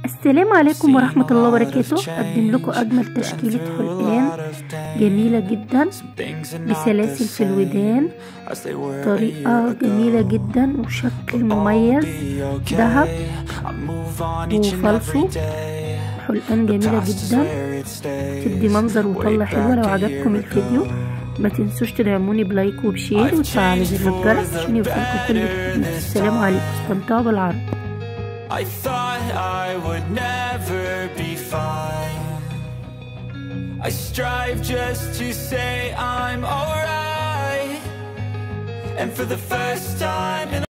السلام عليكم ورحمة الله وبركاته أقدم لكم أجمل تشكيلة حلقان جميلة جدا بسلاسل في الودان طريقة جميلة جدا وشكل مميز ذهب وفالصو حلقان جميلة جدا تدي منظر وطلة حلوة لو عجبكم الفيديو ما تنسوش تدعموني بلايك وبشير وتفعلوا زر الجرس عشان يوصلكم كل جديد السلام عليكم استمتعوا بالعرض I thought I would never be fine I strive just to say I'm alright And for the first time in